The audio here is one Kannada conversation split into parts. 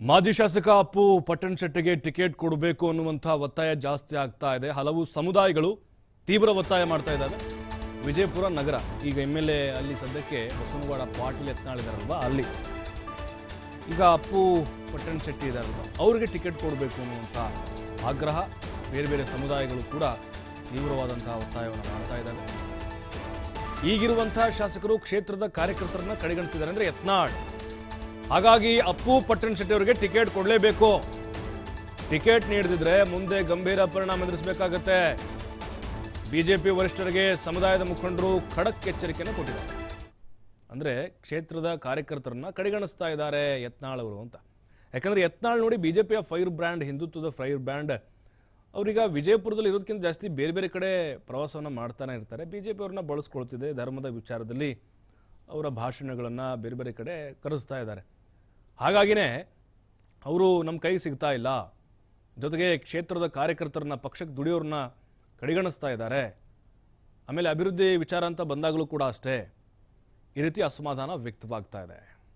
ಮಾಜಿ ಶಾಸಕ ಅಪ್ಪು ಪಟ್ಟಣ್ ಶೆಟ್ಟಿಗೆ ಟಿಕೆಟ್ ಕೊಡಬೇಕು ಅನ್ನುವಂಥ ಒತ್ತಾಯ ಜಾಸ್ತಿ ಆಗ್ತಾ ಇದೆ ಹಲವು ಸಮುದಾಯಗಳು ತೀವ್ರ ಒತ್ತಾಯ ಮಾಡ್ತಾ ಇದ್ದಾವೆ ವಿಜಯಪುರ ನಗರ ಈಗ ಎಮ್ ಎಲ್ ಎ ಅಲ್ಲಿ ಸದ್ಯಕ್ಕೆ ಬಸವನಗೌಡ ಪಾಟೀಲ್ ಯತ್ನಾಳಿದಾರಲ್ವಾ ಅಲ್ಲಿ ಈಗ ಅಪ್ಪು ಪಟ್ಟಣ್ ಶೆಟ್ಟಿ ಇದಾರಲ್ವ ಅವ್ರಿಗೆ ಟಿಕೆಟ್ ಕೊಡಬೇಕು ಅನ್ನುವಂಥ ಆಗ್ರಹ ಬೇರೆ ಬೇರೆ ಸಮುದಾಯಗಳು ಕೂಡ ತೀವ್ರವಾದಂತಹ ಒತ್ತಾಯವನ್ನು ಮಾಡ್ತಾ ಇದ್ದಾವೆ ಈಗಿರುವಂಥ ಶಾಸಕರು ಕ್ಷೇತ್ರದ ಕಾರ್ಯಕರ್ತರನ್ನ ಕಡೆಗಣಿಸಿದ್ದಾರೆ ಅಂದ್ರೆ ಯತ್ನಾಳ್ ಹಾಗಾಗಿ ಅಪ್ಪು ಪಟ್ಟಣ್ ಶೆಟ್ಟಿ ಅವರಿಗೆ ಟಿಕೆಟ್ ಕೊಡಲೇಬೇಕು ಟಿಕೆಟ್ ನೀಡದಿದ್ರೆ ಮುಂದೆ ಗಂಭೀರ ಪರಿಣಾಮ ಎದುರಿಸಬೇಕಾಗತ್ತೆ ಬಿಜೆಪಿ ವರಿಷ್ಠರಿಗೆ ಸಮುದಾಯದ ಮುಖಂಡರು ಖಡಕ್ ಎಚ್ಚರಿಕೆಯನ್ನು ಕೊಟ್ಟಿದ್ದಾರೆ ಅಂದ್ರೆ ಕ್ಷೇತ್ರದ ಕಾರ್ಯಕರ್ತರನ್ನ ಕಡೆಗಣಿಸ್ತಾ ಇದ್ದಾರೆ ಯತ್ನಾಳ್ ಅವರು ಅಂತ ಯಾಕಂದ್ರೆ ಯತ್ನಾಳ್ ನೋಡಿ ಬಿಜೆಪಿಯ ಫೈರ್ ಬ್ರ್ಯಾಂಡ್ ಹಿಂದುತ್ವದ ಫೈರ್ ಬ್ರ್ಯಾಂಡ್ ಅವ್ರೀಗ ವಿಜಯಪುರದಲ್ಲಿ ಇರೋದಕ್ಕಿಂತ ಜಾಸ್ತಿ ಬೇರೆ ಬೇರೆ ಕಡೆ ಪ್ರವಾಸವನ್ನು ಮಾಡ್ತಾನೆ ಇರ್ತಾರೆ ಬಿಜೆಪಿ ಅವ್ರನ್ನ ಬಳಸ್ಕೊಳ್ತಿದೆ ಧರ್ಮದ ವಿಚಾರದಲ್ಲಿ ಅವರ ಭಾಷಣಗಳನ್ನು ಬೇರೆ ಬೇರೆ ಕಡೆ ಕರೆಸ್ತಾ ಇದ್ದಾರೆ ಹಾಗಾಗಿನೇ ಅವರು ನಮ್ಮ ಕೈಗೆ ಸಿಗ್ತಾ ಇಲ್ಲ ಜೊತೆಗೆ ಕ್ಷೇತ್ರದ ಕಾರ್ಯಕರ್ತರನ್ನ ಪಕ್ಷಕ್ಕೆ ದುಡಿಯೋರನ್ನ ಕಡೆಗಣಿಸ್ತಾ ಇದ್ದಾರೆ ಆಮೇಲೆ ಅಭಿವೃದ್ಧಿ ವಿಚಾರ ಅಂತ ಬಂದಾಗಲೂ ಕೂಡ ಅಷ್ಟೇ ಈ ರೀತಿ ಅಸಮಾಧಾನ ವ್ಯಕ್ತವಾಗ್ತಾ ಇದೆ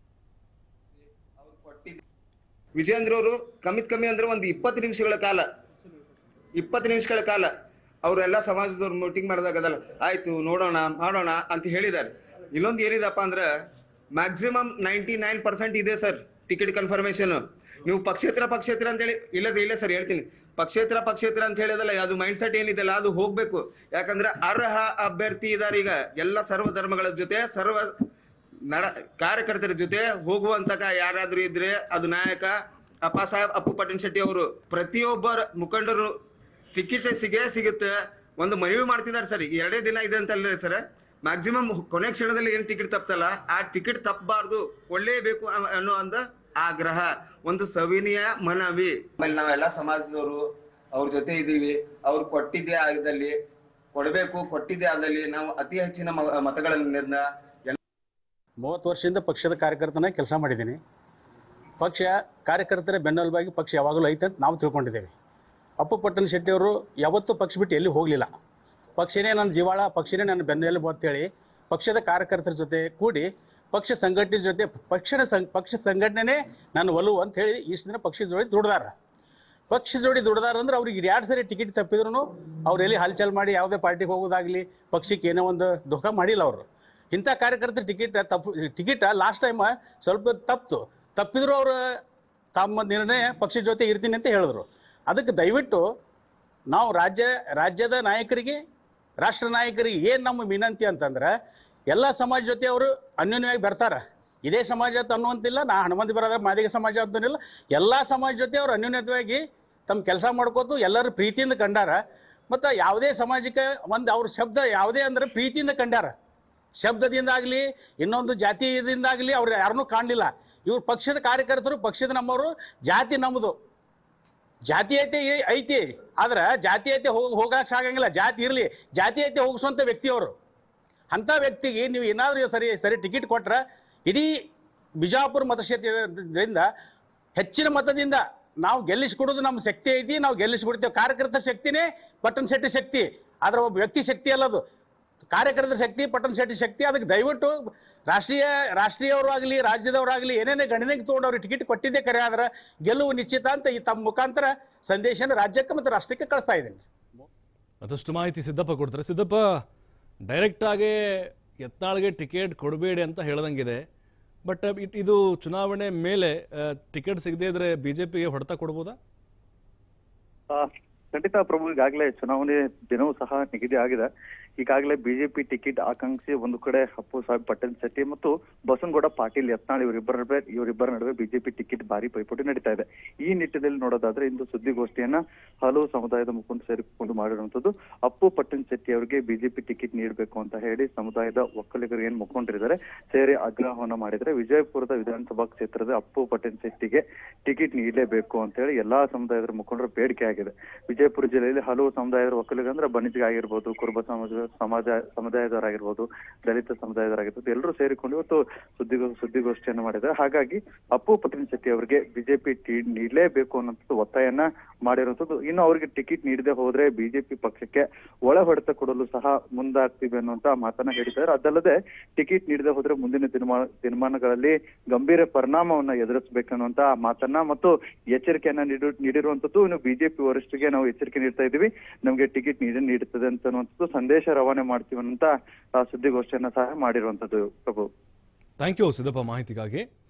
ವಿಜಯೇಂದ್ರ ಅವರು ಕಮ್ಮಿತ್ ಕಮ್ಮಿ ಅಂದ್ರೆ ಒಂದು ಇಪ್ಪತ್ತು ನಿಮಿಷಗಳ ಕಾಲ ಇಪ್ಪತ್ತು ನಿಮಿಷಗಳ ಕಾಲ ಅವರೆಲ್ಲ ಸಮಾಜದವ್ರು ಮೀಟಿಂಗ್ ಮಾಡಿದಾಗ ಅದಲ್ಲ ಆಯ್ತು ನೋಡೋಣ ಮಾಡೋಣ ಅಂತ ಹೇಳಿದ್ದಾರೆ ಇಲ್ಲೊಂದು ಏನಿದಪ್ಪ ಅಂದ್ರೆ ಮ್ಯಾಕ್ಸಿಮಮ್ ನೈಂಟಿ ನೈನ್ ಪರ್ಸೆಂಟ್ ಇದೆ ಸರ್ ಟಿಕೆಟ್ ಕನ್ಫರ್ಮೇಶನ್ ನೀವು ಪಕ್ಷೇತರ ಪಕ್ಷೇತರ ಅಂತೇಳಿ ಇಲ್ಲ ಇಲ್ಲ ಸರ್ ಹೇಳ್ತೀನಿ ಪಕ್ಷೇತರ ಪಕ್ಷೇತರ ಅಂತ ಹೇಳಿದಲ್ಲ ಅದು ಮೈಂಡ್ ಸೆಟ್ ಏನಿದೆಲ್ಲ ಅದು ಹೋಗ್ಬೇಕು ಯಾಕಂದ್ರೆ ಅರ್ಹ ಅಭ್ಯರ್ಥಿ ಇದಾರೆ ಈಗ ಎಲ್ಲ ಸರ್ವ ಧರ್ಮಗಳ ಜೊತೆ ಸರ್ವ ನಡ ಕಾರ್ಯಕರ್ತರ ಜೊತೆ ಹೋಗುವಂತಕ ಯಾರಾದ್ರೂ ಇದ್ರೆ ಅದು ನಾಯಕ ಅಪ್ಪ ಸಾಹೇಬ್ ಅಪ್ಪು ಪಟ್ಟಣ ಶೆಟ್ಟಿ ಅವರು ಪ್ರತಿಯೊಬ್ಬರ ಮುಖಂಡರು ಟಿಕೆಟ್ ಸಿಗೇ ಸಿಗುತ್ತೆ ಒಂದು ಮನವಿ ಮಾಡ್ತಿದ್ದಾರೆ ಸರ್ ಎರಡೇ ದಿನ ಇದೆ ಅಂತ ಅಲ್ಲ ಸರ್ ಮ್ಯಾಕ್ಸಿಮಮ್ ಕೊನೆ ಕ್ಷಣದಲ್ಲಿ ಏನ್ ಟಿಕೆಟ್ ತಪ್ಪಲ್ಲ ಆ ಟಿಕೆಟ್ ತಪ್ಪಬಾರ್ದು ಕೊಳ್ಳೇಬೇಕು ಅನ್ನ- ಅನ್ನೋ ಒಂದು ಆಗ್ರಹ ಒಂದು ಸವಿನಯ ಮನವಿ ಆಮೇಲೆ ನಾವೆಲ್ಲ ಸಮಾಜದವರು ಅವ್ರ ಜೊತೆ ಇದ್ದೀವಿ ಅವ್ರು ಕೊಟ್ಟಿದ್ದೇ ಆಗದಲ್ಲಿ ಕೊಡಬೇಕು ಕೊಟ್ಟಿದ್ದೇ ಆದಲ್ಲಿ ನಾವು ಅತಿ ಹೆಚ್ಚಿನ ಮ- ಮತಗಳನ್ನ ಮೂವತ್ತು ವರ್ಷದಿಂದ ಪಕ್ಷದ ಕಾರ್ಯಕರ್ತನ ಕೆಲಸ ಮಾಡಿದ್ದೀನಿ ಪಕ್ಷ ಕಾರ್ಯಕರ್ತರ ಬೆನ್ನೆಲುಬಾಗಿ ಪಕ್ಷ ಯಾವಾಗಲೂ ಐತೆ ಅಂತ ನಾವು ತಿಳ್ಕೊಂಡಿದ್ದೇವೆ ಅಪ್ಪು ಪಟ್ಟಣ ಶೆಟ್ಟಿಯವರು ಯಾವತ್ತೂ ಪಕ್ಷ ಬಿಟ್ಟು ಎಲ್ಲಿ ಹೋಗಲಿಲ್ಲ ಪಕ್ಷನೇ ನನ್ನ ಜೀವಾಳ ಪಕ್ಷನೇ ನನ್ನ ಬೆನ್ನೆಲುಬು ಅಂತೇಳಿ ಪಕ್ಷದ ಕಾರ್ಯಕರ್ತರ ಜೊತೆ ಕೂಡಿ ಪಕ್ಷ ಸಂಘಟನೆ ಜೊತೆ ಪಕ್ಷದ ಸಂಘ ಪಕ್ಷದ ಸಂಘಟನೆ ನನ್ನ ಒಲವು ಅಂತ ಹೇಳಿ ಇಷ್ಟು ದಿನ ಪಕ್ಷದ ಜೋಡಿ ದುಡ್ದಾರ ಪಕ್ಷ ಜೋಡಿ ದುಡ್ದಾರ ಅಂದ್ರೆ ಅವ್ರಿಗೆ ಎರಡು ಸರಿ ಟಿಕೆಟ್ ತಪ್ಪಿದ್ರು ಅವ್ರು ಎಲ್ಲಿ ಹಲ್ಚಲ್ ಮಾಡಿ ಯಾವುದೇ ಪಾರ್ಟಿಗೆ ಹೋಗೋದಾಗಲಿ ಪಕ್ಷಕ್ಕೆ ಏನೋ ಒಂದು ದುಃಖ ಮಾಡಿಲ್ಲ ಅವರು ಇಂಥ ಕಾರ್ಯಕರ್ತರ ಟಿಕೆಟ್ ತಪ್ಪು ಟಿಕೆಟ್ ಲಾಸ್ಟ್ ಟೈಮ್ ಸ್ವಲ್ಪ ತಪ್ಪಿತು ತಪ್ಪಿದ್ರು ಅವರು ತಮ್ಮ ನಿರ್ಣಯ ಪಕ್ಷದ ಜೊತೆ ಇರ್ತೀನಿ ಅಂತ ಹೇಳಿದ್ರು ಅದಕ್ಕೆ ದಯವಿಟ್ಟು ನಾವು ರಾಜ್ಯ ರಾಜ್ಯದ ನಾಯಕರಿಗೆ ರಾಷ್ಟ್ರ ನಾಯಕರಿಗೆ ಏನು ನಮ್ಮ ವಿನಂತಿ ಅಂತಂದ್ರೆ ಎಲ್ಲ ಸಮಾಜ ಜೊತೆ ಅವರು ಅನ್ಯೋನ್ಯವಾಗಿ ಬರ್ತಾರೆ ಇದೇ ಸಮಾಜ ಅಂತ ಅನ್ನುವಂತಿಲ್ಲ ನಾ ಹನುಮಂತ ಬರೋದ್ರ ಮಾದಿಗ ಸಮಾಜ ಅಂತನಿಲ್ಲ ಎಲ್ಲ ಸಮಾಜ ಜೊತೆ ಅವರು ಅನ್ಯೋನ್ಯತವಾಗಿ ತಮ್ಮ ಕೆಲಸ ಮಾಡ್ಕೋತು ಎಲ್ಲರೂ ಪ್ರೀತಿಯಿಂದ ಕಂಡಾರ ಮತ್ತು ಯಾವುದೇ ಸಮಾಜಕ್ಕೆ ಒಂದು ಅವ್ರ ಶಬ್ದ ಯಾವುದೇ ಅಂದ್ರೆ ಪ್ರೀತಿಯಿಂದ ಕಂಡಾರ ಶಬ್ದದಿಂದಾಗಲಿ ಇನ್ನೊಂದು ಜಾತಿಯಿಂದಾಗಲಿ ಅವ್ರು ಯಾರನ್ನೂ ಕಾಣಲಿಲ್ಲ ಇವ್ರು ಪಕ್ಷದ ಕಾರ್ಯಕರ್ತರು ಪಕ್ಷದ ನಮ್ಮವರು ಜಾತಿ ನಮ್ಮದು ಜಾತೀಯತೆ ಐ- ಐತಿ ಆದ್ರೆ ಜಾತೀಯತೆ ಹೋಗಿ ಹೋಗಕ್ಕೆ ಸಾಗಂಗಿಲ್ಲ ಜಾತಿ ಇರಲಿ ಜಾತೀಯತೆ ಹೋಗಿಸುವಂಥ ವ್ಯಕ್ತಿಯವರು ಅಂಥ ವ್ಯಕ್ತಿಗೆ ನೀವು ಏನಾದರೂ ಸರಿ ಸರಿ ಟಿಕೆಟ್ ಕೊಟ್ರೆ ಇಡೀ ಬಿಜಾಪುರ ಮತಕ್ಷೇತ್ರದಿಂದ ಹೆಚ್ಚಿನ ಮತದಿಂದ ನಾವು ಗೆಲ್ಲಿಸ್ಕೊಡೋದು ನಮ್ಮ ಶಕ್ತಿ ಐತಿ ನಾವು ಗೆಲ್ಲಿಸ್ಕೊಡ್ತೇವೆ ಕಾರ್ಯಕರ್ತರ ಶಕ್ತಿನೇ ಪಟ್ಟಣ ಶೆಟ್ಟಿ ಶಕ್ತಿ ಆದ್ರೆ ಒಬ್ಬ ವ್ಯಕ್ತಿ ಶಕ್ತಿ ಅಲ್ಲದು ಕಾರ್ಯಕರ್ತರ ಶಕ್ತಿ ಪಟ್ಟಣ ಶೆಟ್ಟಿ ಶಕ್ತಿ ಅದಕ್ಕೆ ದಯವಿಟ್ಟು ರಾಷ್ಟ್ರೀಯ ರಾಷ್ಟ್ರೀಯವರಾಗಲಿ ರಾಜ್ಯದವರಾಗಲಿ ಏನೇನೇ ಗಣನೆಗೆ ತೊಗೊಂಡು ಅವ್ರಿಗೆ ಟಿಕೆಟ್ ಕೊಟ್ಟಿದ್ದೇ ಕರೆ ಆದ್ರೆ ಗೆಲುವು ನಿಶ್ಚಿತ ಅಂತ ಈ ತಮ್ಮ ಮುಖಾಂತರ ಸಂದೇಶನ ರಾಜ್ಯಕ್ಕೆ ಮತ್ತು ರಾಷ್ಟ್ರಕ್ಕೆ ಕಳಿಸ್ತಾ ಇದ್ದೀನಿ ಮತ್ತಷ್ಟು ಮಾಹಿತಿ ಸಿದ್ದಪ್ಪ ಕೊಡ್ತಾರೆ ಸಿದ್ದಪ್ಪ ಡೈರೆಕ್ಟಾಗಿ ಯತ್ನಾಳ್ಗೆ ಟಿಕೆಟ್ ಕೊಡಬೇಡಿ ಅಂತ ಹೇಳ್ದಂಗಿದೆ ಬಟ್ ಇದು ಚುನಾವಣೆ ಮೇಲೆ ಟಿಕೆಟ್ ಸಿಗದೇ ಇದ್ರೆ ಬಿ ಜೆ ಪಿಗೆ ಹೊಡೆತ ಕೊಡ್ಬೋದಾ ಆ, ಖಂಡಿತ ಪ್ರಭು ಈಗಾಗಲೇ ಚುನಾವಣೆ ದಿನವೂ ಸಹ ನಿಗದಿ ಆಗಿದೆ ಈಗಾಗಲೇ ಬಿಜೆಪಿ ಟಿಕೆಟ್ ಆಕಾಂಕ್ಷಿ ಒಂದು ಕಡೆ ಅಪ್ಪು ಸಾಹೇಬ್ ಪಟೇಲ್ ಶೆಟ್ಟಿ ಮತ್ತು ಬಸವನಗೌಡ ಪಾಟೀಲ್ ಯತ್ನಾಳ್ ಇವರಿಬ್ಬರ ನಡುವೆ ಇವರಿಬ್ಬರ ನಡುವೆ ಬಿಜೆಪಿ ಟಿಕೆಟ್ ಭಾರಿ ಪೈಪೋಟಿ ನಡೀತಾ ಇದೆ ಈ ನಿಟ್ಟಿನಲ್ಲಿ ನೋಡೋದಾದ್ರೆ ಇಂದು ಸುದ್ದಿಗೋಷ್ಠಿಯನ್ನ ಹಲವು ಸಮುದಾಯದ ಮುಖಂಡ ಸೇರಿಕೊಂಡು ಮಾಡಿರುವಂತದ್ದು ಅಪ್ಪು ಪಟ್ಟಣ್ ಶೆಟ್ಟಿ ಅವರಿಗೆ ಬಿಜೆಪಿ ಟಿಕೆಟ್ ನೀಡಬೇಕು ಅಂತ ಹೇಳಿ ಸಮುದಾಯದ ಒಕ್ಕಲಿಗರು ಏನ್ ಮುಖಂಡರಿದ್ದಾರೆ ಸೇರಿ ಆಗ್ರಹವನ್ನ ಮಾಡಿದ್ರೆ ವಿಜಯಪುರದ ವಿಧಾನಸಭಾ ಕ್ಷೇತ್ರದ ಅಪ್ಪು ಪಟ್ಟಣ್ ಶೆಟ್ಟಿಗೆ ಟಿಕೆಟ್ ನೀಡಲೇಬೇಕು ಅಂತ ಹೇಳಿ ಎಲ್ಲಾ ಸಮುದಾಯದ ಮುಖಂಡರ ಬೇಡಿಕೆ ಆಗಿದೆ ವಿಜಯಪುರ ಜಿಲ್ಲೆಯಲ್ಲಿ ಹಲವು ಸಮುದಾಯದ ಒಕ್ಕಲಿಗ ಅಂದ್ರೆ ಬಣಿಜ್ಗೆ ಆಗಿರ್ಬೋದು ಕುರುಬ ಸಮಾಜ ಸಮಾಜ ಸಮುದಾಯದವರಾಗಿರ್ಬೋದು ದಲಿತ ಸಮುದಾಯದವರಾಗಿರ್ಬೋದು ಎಲ್ಲರೂ ಸೇರಿಕೊಂಡು ಇವತ್ತು ಸುದ್ದಿಗೋ ಸುದ್ದಿಗೋಷ್ಠಿಯನ್ನು ಮಾಡಿದ್ದಾರೆ ಹಾಗಾಗಿ ಅಪ್ಪು ಪಟ್ಟಣಶೆಟ್ಟಿ ಅವರಿಗೆ ಬಿಜೆಪಿ ಟಿ ನೀಡಲೇಬೇಕು ಅನ್ನೋಂಥದ್ದು ಒತ್ತಾಯನ ಮಾಡಿರುವಂತದ್ದು ಇನ್ನು ಅವರಿಗೆ ಟಿಕೆಟ್ ನೀಡದೆ ಹೋದ್ರೆ ಬಿಜೆಪಿ ಪಕ್ಷಕ್ಕೆ ಒಳ ಹೊಡೆತ ಕೊಡಲು ಸಹ ಮುಂದಾಗ್ತೀವಿ ಅನ್ನುವಂತ ಮಾತನ್ನ ಹೇಳಿದ್ದಾರೆ ಅದಲ್ಲದೆ ಟಿಕೆಟ್ ನೀಡದೆ ಹೋದ್ರೆ ಮುಂದಿನ ದಿನಮಾ ದಿನಮಾನಗಳಲ್ಲಿ ಗಂಭೀರ ಪರಿಣಾಮವನ್ನ ಎದುರಿಸಬೇಕನ್ನುವಂತ ಮಾತನ್ನ ಮತ್ತು ಎಚ್ಚರಿಕೆಯನ್ನ ನೀಡಿ ನೀಡಿರುವಂತದ್ದು ಇನ್ನು ಬಿಜೆಪಿ ವರಿಷ್ಠರಿಗೆ ನಾವು ಎಚ್ಚರಿಕೆ ನೀಡ್ತಾ ಇದ್ದೀವಿ ನಮಗೆ ಟಿಕೆಟ್ ನೀಡಿ ನೀಡುತ್ತದೆ ಅಂತ ಅನ್ನುವಂಥದ್ದು ಸಂದೇಶ ರವಾನೆ ಮಾಡ್ತೀವಿ ಅನ್ನೋಂತ ಆ, ಸುದ್ದಿಗೋಷ್ಠಿಯನ್ನ ಸಹ ಮಾಡಿರುವಂತದ್ದು ಪ್ರಭು ಥ್ಯಾಂಕ್ ಯು ಸಿದ್ದಪ್ಪ ಮಾಹಿತಿಗಾಗಿ